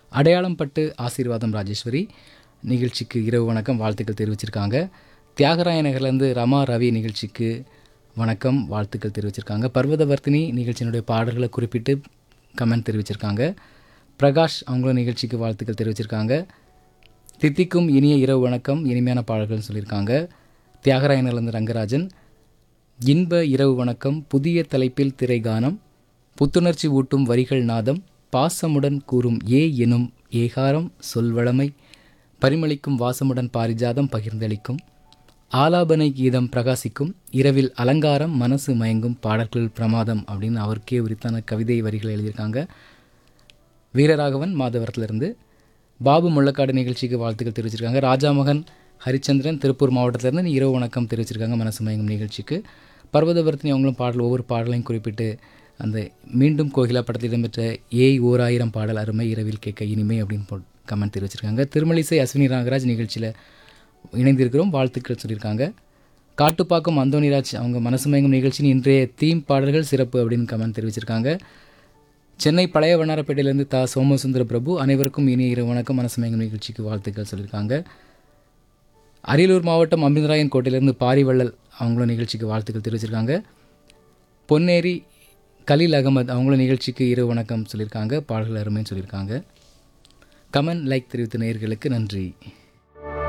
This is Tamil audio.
அடையாளம் பட்டு ஆசீர்வாதம் ராஜேஸ்வரி நிகழ்ச்சிக்கு இரவு வணக்கம் வாழ்த்துக்கள் தெரிவிச்சிருக்காங்க தியாகராய நகர்லேருந்து ரமா ரவி நிகழ்ச்சிக்கு வணக்கம் வாழ்த்துக்கள் தெரிவிச்சிருக்காங்க பர்வதவர்த்தினி நிகழ்ச்சியினுடைய பாடல்களை குறிப்பிட்டு கமெண்ட் தெரிவிச்சிருக்காங்க பிரகாஷ் அவங்களும் நிகழ்ச்சிக்கு வாழ்த்துக்கள் தெரிவிச்சிருக்காங்க தித்திக்கும் இனிய இரவு வணக்கம் இனிமையான பாடல்கள்னு சொல்லியிருக்காங்க தியாகராயனிலிருந்து ரங்கராஜன் இன்ப இரவு வணக்கம் புதிய தலைப்பில் திரைகானம் புத்துணர்ச்சி ஊட்டும் வரிகள் நாதம் பாசமுடன் கூறும் ஏ எனும் ஏகாரம் சொல்வளமை பரிமளிக்கும் வாசமுடன் பாரிஜாதம் பகிர்ந்தளிக்கும் ஆலாபனை கீதம் பிரகாசிக்கும் இரவில் அலங்காரம் மனசு மயங்கும் பாடல்கள் பிரமாதம் அப்படின்னு அவருக்கே உரித்தான கவிதை வரிகளை எழுதியிருக்காங்க வீரராகவன் மாதவரத்திலிருந்து பாபு முள்ளக்காடு நிகழ்ச்சிக்கு வாழ்த்துக்கள் தெரிவிச்சிருக்காங்க ராஜாமகன் ஹரிச்சந்திரன் திருப்பூர் மாவட்டத்திலேருந்து இரவு வணக்கம் தெரிவிச்சிருக்காங்க மனசு மயங்கும் நிகழ்ச்சிக்கு பர்வதவர்த்தினி அவங்களும் பாடல் ஒவ்வொரு பாடலையும் குறிப்பிட்டு அந்த மீண்டும் கோகிலா படத்தில் இடம்பெற்ற ஏய் ஓர் ஆயிரம் பாடல் அருமை இரவில் கேட்க இனிமை அப்படின்னு போ கமெண்ட் தெரிவிச்சிருக்காங்க திருமலிசை அஸ்வினி நாகராஜ் நிகழ்ச்சியில் இணைந்திருக்கிறோம் வாழ்த்துக்கள் சொல்லியிருக்காங்க காட்டுப்பாக்கம் அந்தோனிராஜ் அவங்க மனசு மயங்கும் நிகழ்ச்சியின் இன்றைய தீம் பாடல்கள் சிறப்பு அப்படின்னு கமெண்ட் தெரிவிச்சிருக்காங்க சென்னை பழைய வண்ணாரப்பேட்டையிலேருந்து தா சோமசுந்தர பிரபு அனைவருக்கும் இனிய இரவு வணக்கம் மனசு மயங்கும் நிகழ்ச்சிக்கு வாழ்த்துக்கள் சொல்லியிருக்காங்க அரியலூர் மாவட்டம் அமிர்தராயன் கோட்டையிலேருந்து பாரிவள்ளல் அவங்களும் நிகழ்ச்சிக்கு வாழ்த்துக்கள் தெரிவிச்சிருக்காங்க பொன்னேரி கலீல் அகமது அவங்களும் நிகழ்ச்சிக்கு இரவு வணக்கம் சொல்லியிருக்காங்க பாடல்கள் அருமைன்னு சொல்லியிருக்காங்க கமெண்ட் லைக் தெரிவித்த நேயர்களுக்கு நன்றி